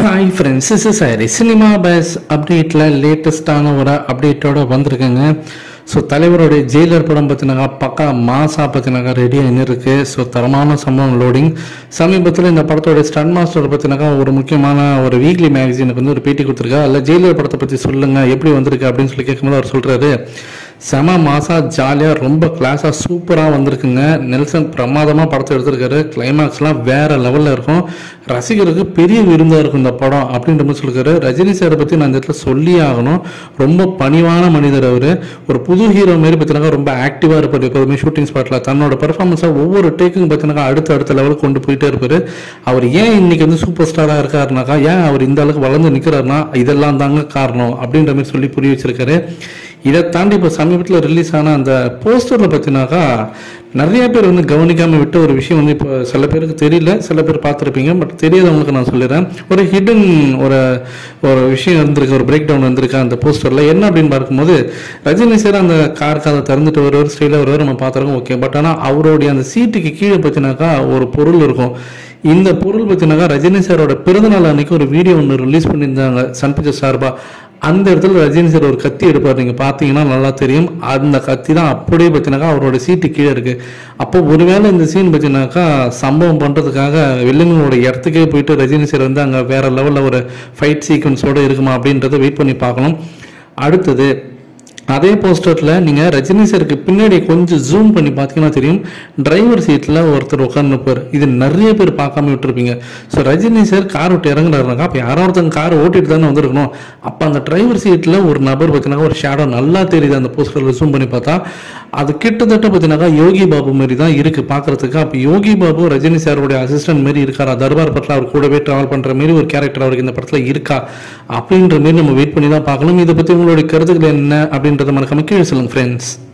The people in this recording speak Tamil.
ஹாய் ஃப்ரெண்ட்ஸ் இஸ் சாரி சினிமா பேஸ் அப்டேட்டில் லேட்டஸ்டான ஒரு அப்டேட்டோட வந்திருக்குங்க ஸோ தலைவருடைய ஜெயிலர் படம் பார்த்தினாக்கா பக்கா மாசா பார்த்தினாக்கா ரெடியாக என்ன இருக்கு ஸோ தரமான சம்பவம் லோடிங் சமீபத்தில் இந்த படத்தோட ஸ்டன் மாஸ்டர் பார்த்தினாக்கா ஒரு முக்கியமான ஒரு வீக்லி மேகசினுக்கு வந்து ஒரு பேட்டி கொடுத்துருக்கா அதில் ஜெயிலர் படத்தை பற்றி சொல்லுங்க எப்படி வந்திருக்கு அப்படின்னு சொல்லி கேட்கும்போது அவர் சொல்கிறாரு செம மாசா ஜாலியாக ரொம்ப கிளாஸாக சூப்பராக வந்திருக்குங்க நெல்சன் பிரமாதமாக படத்தை எடுத்திருக்காரு கிளைமாக்ஸ்லாம் வேற லெவலில் இருக்கும் ரசிகருக்கு பெரிய விருந்தாக இருக்கும் இந்த படம் அப்படின்ற மாதிரி சொல்லிருக்காரு ரஜினி சாரை பற்றி நான் இந்த இடத்துல சொல்லி ஆகணும் ரொம்ப பணிவான மனிதர் அவர் ஒரு புது ஹீரோ மாரி பார்த்தீங்கன்னா ரொம்ப ஆக்டிவாக இருப்பார் எப்போதுமே ஷூட்டிங் ஸ்பாட்டில் தன்னோட பெர்ஃபார்மன்ஸை ஒவ்வொரு டேக்கும் பார்த்தீங்கன்னா அடுத்த அடுத்த லெவலுக்கு கொண்டு போயிட்டே இருப்பார் அவர் ஏன் இன்னைக்கு வந்து சூப்பர் ஸ்டாராக இருக்காருனாக்கா ஏன் அவர் இந்த அளவுக்கு வளர்ந்து நிற்கிறாருன்னா இதெல்லாம் தாங்க காரணம் அப்படின்ற மாதிரி சொல்லி புரிய வச்சிருக்காரு இதை தாண்டி இப்போ சமீபத்தில் ரிலீஸ் ஆன அந்த போஸ்டரில் பார்த்தீங்கன்னாக்கா நிறைய பேர் வந்து கவனிக்காமல் விட்ட ஒரு விஷயம் வந்து இப்போ சில பேருக்கு தெரியல சில பேர் பார்த்துருப்பீங்க பட் தெரியாதவங்களுக்கு நான் சொல்லிடுறேன் ஒரு ஹிடன் ஒரு ஒரு விஷயம் இருந்திருக்கு ஒரு பிரேக் டவுன் வந்திருக்கு அந்த போஸ்டரில் என்ன அப்படின்னு பார்க்கும்போது ரஜினி சார் அந்த கார் கதை திறந்துட்டு ஒரு ஒரு ஸ்டைலில் ஒரு நம்ம பார்த்துருக்கோம் ஓகே பட் ஆனால் அவருடைய அந்த சீட்டுக்கு கீழே பார்த்தீங்கன்னாக்கா ஒரு பொருள் இருக்கும் இந்த பொருள் பார்த்தீங்கன்னாக்கா ரஜினி சாரோட பிறந்தநாள் அன்னைக்கு ஒரு வீடியோ ஒன்று ரிலீஸ் பண்ணியிருந்தாங்க சன் பிக்சர்ஸ் சார்பாக அந்த இடத்துல ரஜினி சார் ஒரு கத்தி எடுப்பார் நீங்கள் பார்த்தீங்கன்னா நல்லா தெரியும் அந்த கத்தி தான் அப்படியே பார்த்தீங்கன்னாக்கா அவரோட சீட்டு கீழே இருக்கு அப்போ ஒருவேளை இந்த சீன் பார்த்தீங்கன்னாக்கா சம்பவம் பண்ணுறதுக்காக வில்லங்களோட இடத்துக்கே போயிட்டு ரஜினி சார் வந்து அங்கே வேற லெவலில் ஒரு ஃபைட் சீக்வன்ஸோட இருக்குமா அப்படின்றத வெயிட் பண்ணி பார்க்கணும் அடுத்தது அதே போஸ்டரில் நீங்கள் ரஜினி சாருக்கு பின்னாடி கொஞ்சம் ஜூம் பண்ணி பார்த்தீங்கன்னா தெரியும் டிரைவர் சீட்டில் ஒருத்தர் உட்காந்துருப்பார் இது நிறைய பேர் பார்க்காம விட்டுருப்பீங்க ஸோ ரஜினி சார் கார் விட்டு இறங்குறாருனாக்கா அப்போ யாரோ ஒருத்தங்க கார் ஓட்டிட்டு தானே வந்திருக்கணும் அப்போ அந்த டிரைவர் சீட்டில் ஒரு நபர் பார்த்தீங்கன்னா ஒரு ஷேடோ நல்லா தெரியுது அந்த போஸ்டரில் ஜூம் பண்ணி பார்த்தா அது கிட்டத்தட்ட பார்த்தீங்கன்னாக்கா யோகி பாபு மாதிரி தான் இருக்குது பார்க்குறதுக்கு அப்போ யோகி பாபு ரஜினி சாரோடைய அசிஸ்டன்ட் மாரி இருக்காரா தர்பார் பட்டில் அவர் கூடவே ட்ராவல் பண்ணுற மாரி ஒரு கேரக்டர் அவருக்கு இந்த படத்தில் இருக்கா அப்படின்ற மாரி நம்ம வெயிட் பண்ணி தான் பார்க்கணும் இதை பற்றி உங்களுடைய கருத்துக்கள் என்ன அப்படின்றத மறக்காம கீழே சொல்லுங்க ஃப்ரெண்ட்ஸ்